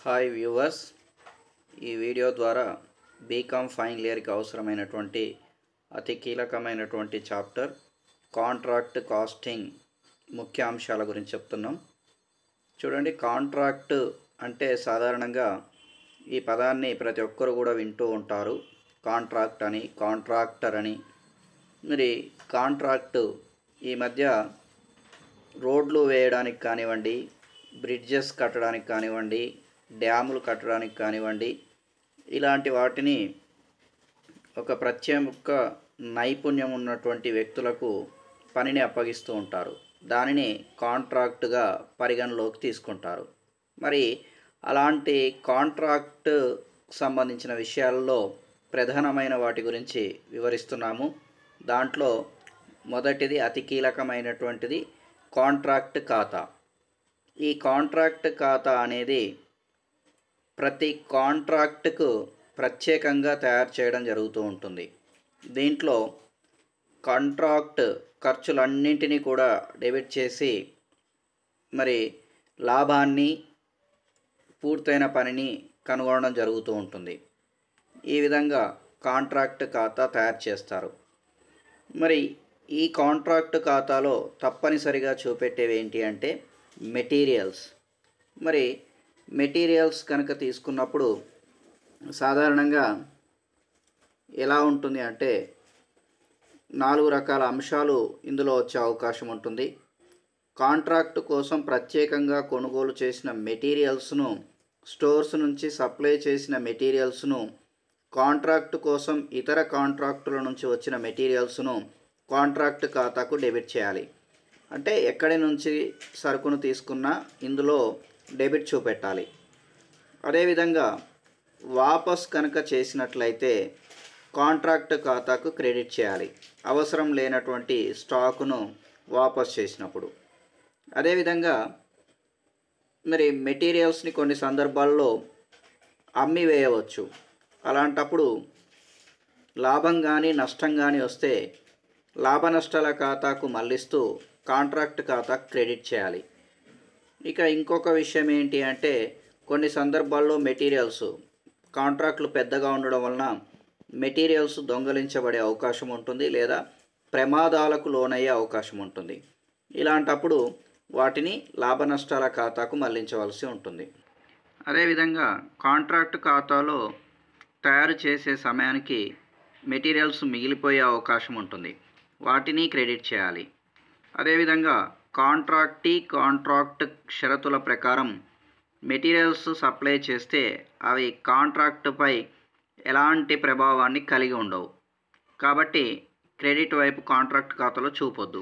hi viewers ఈ video ద్వారా BCom final ఇయర్కి అవసరమైనటువంటి అతి కీలకమైనటువంటి చాప్టర్ కాంట్రాక్ట్ కాస్టింగ్ ముఖ్య అంశాల గురించి చెప్తున్నాం చూడండి కాంట్రాక్ట్ అంటే సాధారణంగా ఈ పదాన్ని ప్రతి ఒక్కరు కూడా వింటూ ఉంటారు కాంట్రాక్ట్ అని కాంట్రాక్టర్ అని మరి కాంట్రాక్ట్ ఈ మధ్య రోడ్లు వేయడానికి కానివ్వండి బ్రిడ్జెస్ కట్టడానికి కానివ్వండి డ్యాములు కట్టడానికి కానివ్వండి ఇలాంటి వాటిని ఒక ప్రత్యేక నైపుణ్యం ఉన్నటువంటి వ్యక్తులకు పనిని అప్పగిస్తూ ఉంటారు దానిని కాంట్రాక్ట్గా పరిగణలోకి తీసుకుంటారు మరి అలాంటి కాంట్రాక్ట్ సంబంధించిన విషయాల్లో ప్రధానమైన వాటి గురించి వివరిస్తున్నాము దాంట్లో మొదటిది అతి కీలకమైనటువంటిది కాంట్రాక్ట్ ఖాతా ఈ కాంట్రాక్ట్ ఖాతా అనేది ప్రతి కాంట్రాక్ట్కు ప్రత్యేకంగా తయారు చేయడం జరుగుతూ ఉంటుంది దీంట్లో కాంట్రాక్ట్ ఖర్చులన్నింటినీ కూడా డెబిట్ చేసి మరి లాభాన్ని పూర్తయిన పనిని కనుగొనడం జరుగుతూ ఉంటుంది ఈ విధంగా కాంట్రాక్ట్ ఖాతా తయారు చేస్తారు మరి ఈ కాంట్రాక్ట్ ఖాతాలో తప్పనిసరిగా చూపెట్టేవి ఏంటి అంటే మెటీరియల్స్ మరి మెటీరియల్స్ కనుక తీసుకున్నప్పుడు సాధారణంగా ఎలా ఉంటుంది అంటే నాలుగు రకాల అంశాలు ఇందులో వచ్చే అవకాశం ఉంటుంది కాంట్రాక్ట్ కోసం ప్రత్యేకంగా కొనుగోలు చేసిన మెటీరియల్స్ను స్టోర్స్ నుంచి సప్లై చేసిన మెటీరియల్స్ను కాంట్రాక్ట్ కోసం ఇతర కాంట్రాక్టుల నుంచి వచ్చిన మెటీరియల్స్ను కాంట్రాక్ట్ ఖాతాకు డెబిట్ చేయాలి అంటే ఎక్కడి నుంచి సరుకును తీసుకున్నా ఇందులో డెబిట్ చూపెట్టాలి అదేవిధంగా వాపస్ కనుక చేసినట్లయితే కాంట్రాక్ట్ ఖాతాకు క్రెడిట్ చేయాలి అవసరం లేనటువంటి స్టాకును వాపస్ చేసినప్పుడు అదేవిధంగా మరి మెటీరియల్స్ని కొన్ని సందర్భాల్లో అమ్మి వేయవచ్చు అలాంటప్పుడు లాభం కానీ నష్టం కానీ వస్తే లాభ నష్టాల ఖాతాకు మళ్ళిస్తూ కాంట్రాక్ట్ ఖాతాకు క్రెడిట్ చేయాలి ఇక ఇంకొక విషయం ఏంటి అంటే కొన్ని సందర్భాల్లో మెటీరియల్స్ కాంట్రాక్ట్లు పెద్దగా ఉండడం వలన మెటీరియల్స్ దొంగలించబడే అవకాశం ఉంటుంది లేదా ప్రమాదాలకు లోనయ్యే అవకాశం ఉంటుంది ఇలాంటప్పుడు వాటిని లాభ నష్టాల ఖాతాకు మళ్లించవలసి ఉంటుంది అదేవిధంగా కాంట్రాక్ట్ ఖాతాలో తయారు చేసే సమయానికి మెటీరియల్స్ మిగిలిపోయే అవకాశం ఉంటుంది వాటిని క్రెడిట్ చేయాలి అదేవిధంగా కాంట్రాక్టీ కాంట్రాక్ట్ షరతుల ప్రకారం మెటీరియల్స్ సప్లై చేస్తే అవి కాంట్రాక్టుపై ఎలాంటి ప్రభావాన్ని కలిగి ఉండవు కాబట్టి క్రెడిట్ వైపు కాంట్రాక్ట్ ఖాతాలో చూపొద్దు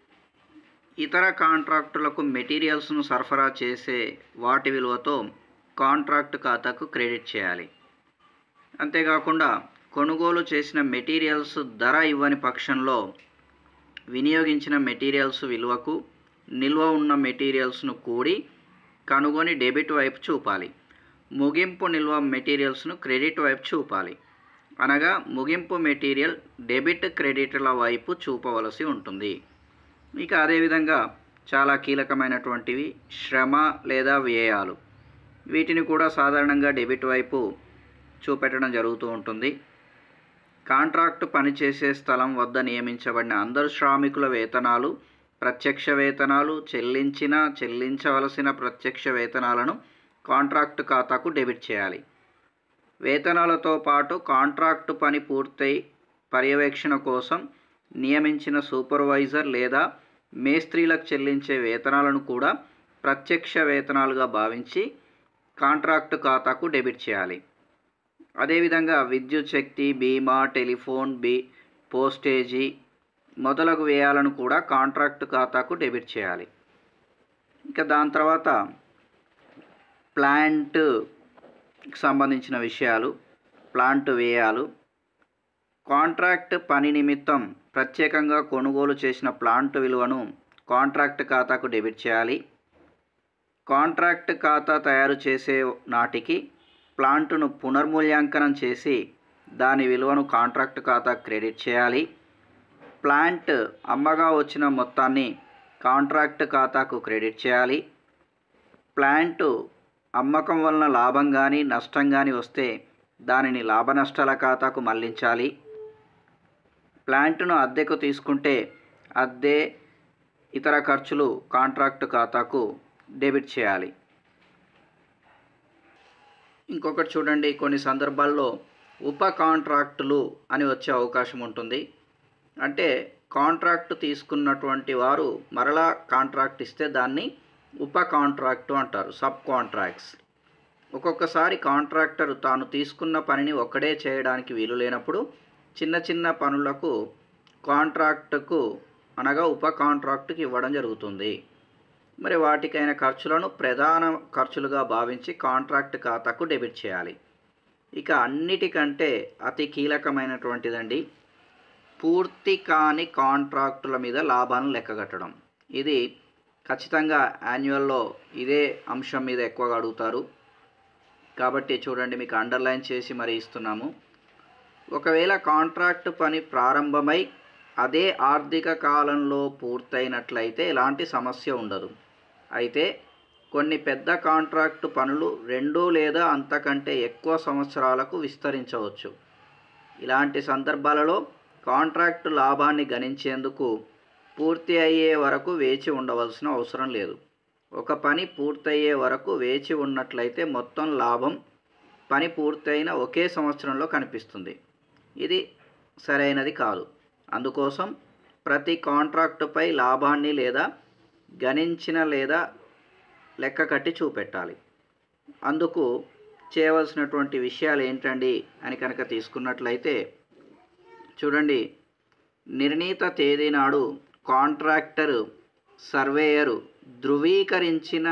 ఇతర కాంట్రాక్టులకు మెటీరియల్స్ను సరఫరా చేసే వాటి విలువతో కాంట్రాక్ట్ ఖాతాకు క్రెడిట్ చేయాలి అంతేకాకుండా కొనుగోలు చేసిన మెటీరియల్స్ ధర ఇవ్వని పక్షంలో వినియోగించిన మెటీరియల్స్ విలువకు నిల్వ ఉన్న మెటీరియల్స్ను కూడి కనుగొని డెబిట్ వైపు చూపాలి ముగింపు నిల్వ మెటీరియల్స్ను క్రెడిట్ వైపు చూపాలి అనగా ముగింపు మెటీరియల్ డెబిట్ క్రెడిట్ల వైపు చూపవలసి ఉంటుంది ఇక అదేవిధంగా చాలా కీలకమైనటువంటివి శ్రమ లేదా వ్యయాలు వీటిని కూడా సాధారణంగా డెబిట్ వైపు చూపెట్టడం జరుగుతూ ఉంటుంది కాంట్రాక్టు పనిచేసే స్థలం వద్ద నియమించబడిన అందరు శ్రామికుల వేతనాలు ప్రత్యక్ష వేతనాలు చెల్లించిన చెల్లించవలసిన ప్రత్యక్ష వేతనాలను కాంట్రాక్టు ఖాతాకు డెబిట్ చేయాలి వేతనాలతో పాటు కాంట్రాక్టు పని పూర్తయి పర్యవేక్షణ కోసం నియమించిన సూపర్వైజర్ లేదా మేస్త్రీలకు చెల్లించే వేతనాలను కూడా ప్రత్యక్ష వేతనాలుగా భావించి కాంట్రాక్టు ఖాతాకు డెబిట్ చేయాలి అదేవిధంగా విద్యుత్ శక్తి బీమా టెలిఫోన్ బీ పోస్టేజీ మొదలగు వ్యయాలను కూడా కాంట్రాక్ట్ ఖాతాకు డెబిట్ చేయాలి ఇంకా దాని తర్వాత ప్లాంట్ సంబంధించిన విషయాలు ప్లాంట్ వ్యయాలు కాంట్రాక్ట్ పని నిమిత్తం ప్రత్యేకంగా కొనుగోలు చేసిన ప్లాంట్ విలువను కాంట్రాక్ట్ ఖాతాకు డెబిట్ చేయాలి కాంట్రాక్ట్ ఖాతా తయారు చేసే నాటికి ప్లాంటును పునర్మూల్యాంకనం చేసి దాని విలువను కాంట్రాక్ట్ ఖాతా క్రెడిట్ చేయాలి ప్లాంట్ అమ్మగా వచ్చిన మొత్తాన్ని కాంట్రాక్ట్ ఖాతాకు క్రెడిట్ చేయాలి ప్లాంటు అమ్మకం వలన లాభం కానీ నష్టం కానీ వస్తే దానిని లాభ నష్టాల ఖాతాకు మళ్లించాలి ప్లాంట్ను అద్దెకు తీసుకుంటే అద్దె ఇతర ఖర్చులు కాంట్రాక్ట్ ఖాతాకు డెబిట్ చేయాలి ఇంకొకటి చూడండి కొన్ని సందర్భాల్లో ఉప కాంట్రాక్టులు అని వచ్చే అవకాశం ఉంటుంది అంటే కాంట్రాక్ట్ తీసుకున్నటువంటి వారు మరలా కాంట్రాక్ట్ ఇస్తే దాన్ని ఉప కాంట్రాక్టు అంటారు సబ్ కాంట్రాక్ట్స్ ఒక్కొక్కసారి కాంట్రాక్టర్ తాను తీసుకున్న పనిని ఒక్కడే చేయడానికి వీలు లేనప్పుడు చిన్న చిన్న పనులకు కాంట్రాక్టుకు అనగా ఉప కాంట్రాక్టుకి ఇవ్వడం జరుగుతుంది మరి వాటికైన ఖర్చులను ప్రధాన ఖర్చులుగా భావించి కాంట్రాక్ట్ ఖాతాకు డెబిట్ చేయాలి ఇక అన్నిటికంటే అతి కీలకమైనటువంటిదండి పూర్తి కాని కాంట్రాక్టుల మీద లాభాలను లెక్కగట్టడం ఇది ఖచ్చితంగా యాన్యువల్లో ఇదే అంశం మీద ఎక్కువగా అడుగుతారు కాబట్టి చూడండి మీకు అండర్లైన్ చేసి మరి ఇస్తున్నాము ఒకవేళ కాంట్రాక్ట్ పని ప్రారంభమై అదే ఆర్థిక కాలంలో పూర్తయినట్లయితే ఎలాంటి సమస్య ఉండదు అయితే కొన్ని పెద్ద కాంట్రాక్టు పనులు రెండు లేదా అంతకంటే ఎక్కువ సంవత్సరాలకు విస్తరించవచ్చు ఇలాంటి సందర్భాలలో కాంట్రాక్టు లాభాన్ని గణించేందుకు పూర్తి అయ్యే వరకు వేచి ఉండవలసిన అవసరం లేదు ఒక పని పూర్తయ్యే వరకు వేచి ఉన్నట్లయితే మొత్తం లాభం పని పూర్తయిన ఒకే సంవత్సరంలో కనిపిస్తుంది ఇది సరైనది కాదు అందుకోసం ప్రతి కాంట్రాక్టుపై లాభాన్ని లేదా గణించిన లేదా లెక్క కట్టి చూపెట్టాలి అందుకు చేయవలసినటువంటి విషయాలు ఏంటండి అని కనుక తీసుకున్నట్లయితే చూడండి నిర్ణీత తేదీ నాడు కాంట్రాక్టరు సర్వేయరు ధృవీకరించిన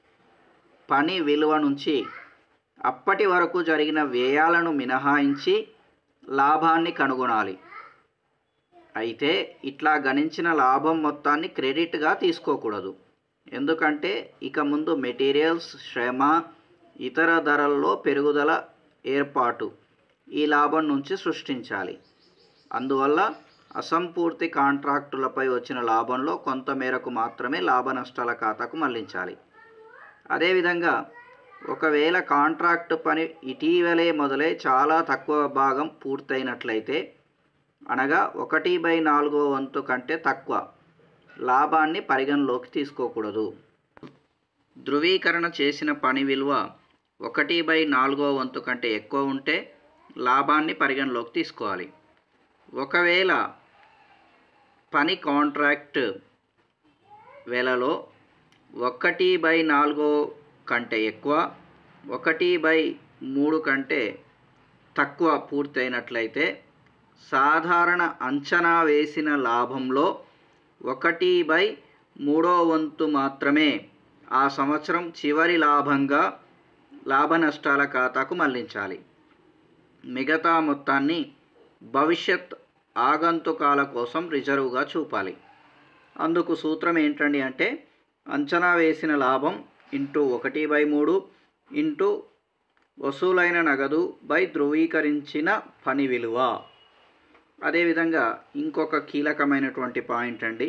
పని విలువ నుంచి అప్పటి వరకు జరిగిన వ్యయాలను మినహాయించి లాభాన్ని కనుగొనాలి అయితే ఇట్లా గణించిన లాభం మొత్తాన్ని క్రెడిట్గా తీసుకోకూడదు ఎందుకంటే ఇక ముందు మెటీరియల్స్ శ్రమ ఇతర ధరల్లో పెరుగుదల ఏర్పాటు ఈ లాభం నుంచి సృష్టించాలి అందువల్ల అసంపూర్తి కాంట్రాక్టులపై వచ్చిన లాభంలో కొంత మేరకు మాత్రమే లాభ నష్టాల ఖాతాకు మళ్లించాలి అదేవిధంగా ఒకవేళ కాంట్రాక్ట్ పని ఇటీవలే మొదలై చాలా తక్కువ భాగం పూర్తయినట్లయితే అనగా ఒకటి బై నాలుగో వంతు కంటే తక్కువ లాభాన్ని పరిగణలోకి తీసుకోకూడదు ధృవీకరణ చేసిన పని విలువ ఒకటి బై నాలుగో వంతు కంటే ఎక్కువ ఉంటే లాభాన్ని పరిగణలోకి తీసుకోవాలి ఒకవేళ పని కాంట్రాక్ట్ వేలలో ఒకటి బై నాలుగో కంటే ఎక్కువ ఒకటి బై మూడు కంటే తక్కువ పూర్తయినట్లయితే సాధారణ అంచనా వేసిన లాభంలో ఒకటి బై మూడో వంతు మాత్రమే ఆ సంవత్సరం చివరి లాభంగా లాభ నష్టాల ఖాతాకు మళ్లించాలి మిగతా మొత్తాన్ని భవిష్యత్ ఆగంతుకాల కోసం రిజర్వ్గా చూపాలి అందుకు సూత్రం ఏంటండి అంటే అంచనా వేసిన లాభం ఇంటూ ఒకటి బై మూడు ఇంటూ వసూలైన నగదు బై ధృవీకరించిన పని విలువ అదేవిధంగా ఇంకొక కీలకమైనటువంటి పాయింట్ అండి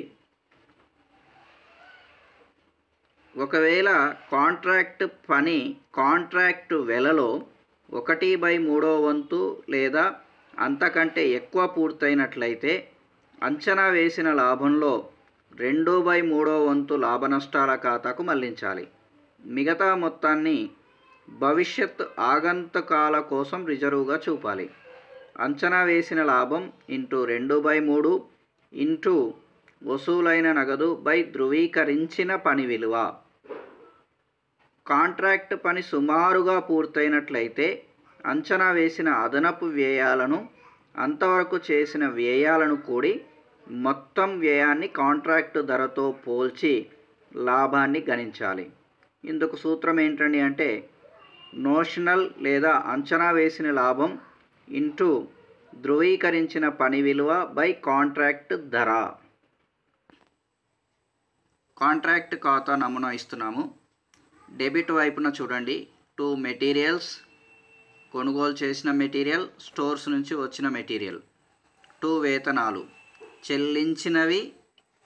ఒకవేళ కాంట్రాక్ట్ పని కాంట్రాక్ట్ వెలలో ఒకటి బై మూడో వంతు లేదా అంతకంటే ఎక్కువ పూర్తయినట్లయితే అంచనా వేసిన లాభంలో రెండు బై మూడో వంతు లాభ నష్టాల ఖాతాకు మళ్లించాలి మిగతా మొత్తాన్ని భవిష్యత్ ఆగంతకాల కోసం రిజర్వుగా చూపాలి అంచనా వేసిన లాభం ఇంటూ రెండు బై మూడు ఇంటూ వసూలైన నగదు బై ధృవీకరించిన పని విలువ కాంట్రాక్ట్ పని సుమారుగా పూర్తయినట్లయితే అంచనా వేసిన అదనపు వ్యయాలను అంతవరకు చేసిన వ్యయాలను కూడి మొత్తం వ్యయాన్ని కాంట్రాక్ట్ ధరతో పోల్చి లాభాన్ని గణించాలి ఇందుకు సూత్రం ఏంటండి అంటే నోషనల్ లేదా అంచనా వేసిన లాభం ఇంటూ ధృవీకరించిన పని విలువ బై కాంట్రాక్ట్ ధర కాంట్రాక్ట్ ఖాతా నమూనా ఇస్తున్నాము డెబిట్ వైపున చూడండి టూ మెటీరియల్స్ కొనుగోలు చేసిన మెటీరియల్ స్టోర్స్ నుంచి వచ్చిన మెటీరియల్ టూ వేతనాలు చెల్లించినవి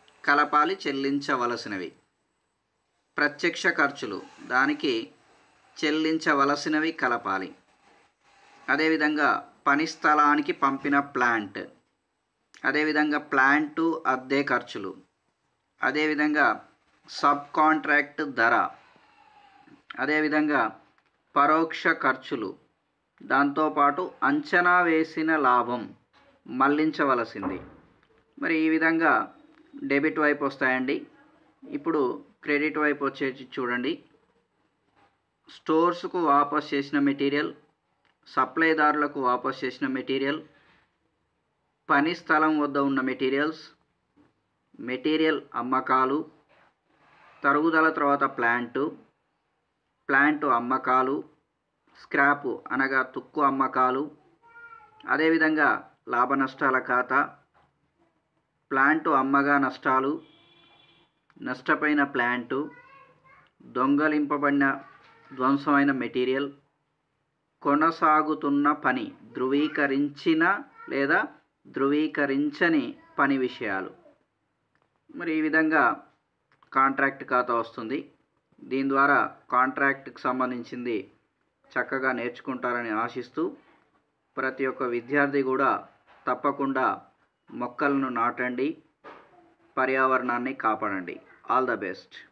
కలపాలి చెల్లించవలసినవి ప్రత్యక్ష ఖర్చులు దానికి చెల్లించవలసినవి కలపాలి అదేవిధంగా పని స్థలానికి పంపిన ప్లాంట్ అదేవిధంగా ప్లాంటు అద్దె ఖర్చులు అదేవిధంగా సబ్ కాంట్రాక్ట్ ధర అదేవిధంగా పరోక్ష ఖర్చులు దాంతోపాటు అంచనా వేసిన లాభం మళ్లించవలసింది మరి ఈ విధంగా డెబిట్ వైపు వస్తాయండి ఇప్పుడు క్రెడిట్ వైపు వచ్చేసి చూడండి స్టోర్స్కు వాపస్ చేసిన మెటీరియల్ సప్లైదారులకు వాపస్ చేసిన మెటీరియల్ పని స్థలం వద్ద ఉన్న మెటీరియల్స్ మెటీరియల్ అమ్మకాలు తరుగుదల తర్వాత ప్లాంటు ప్లాంటు అమ్మకాలు స్క్రాపు అనగా తుక్కు అమ్మకాలు అదేవిధంగా లాభ నష్టాల ఖాతా ప్లాంటు అమ్మగా నష్టాలు నష్టపోయిన ప్లాంటు దొంగలింపబడిన ధ్వంసమైన మెటీరియల్ కొనసాగుతున్న పని ధృవీకరించిన లేదా ధృవీకరించని పని విషయాలు మరి ఈ విధంగా కాంట్రాక్ట్ ఖాతా వస్తుంది దీని ద్వారా కాంట్రాక్ట్కి సంబంధించింది చక్కగా నేర్చుకుంటారని ఆశిస్తూ ప్రతి ఒక్క విద్యార్థి కూడా తప్పకుండా మొక్కలను నాటండి పర్యావరణాన్ని కాపాడండి ఆల్ ద బెస్ట్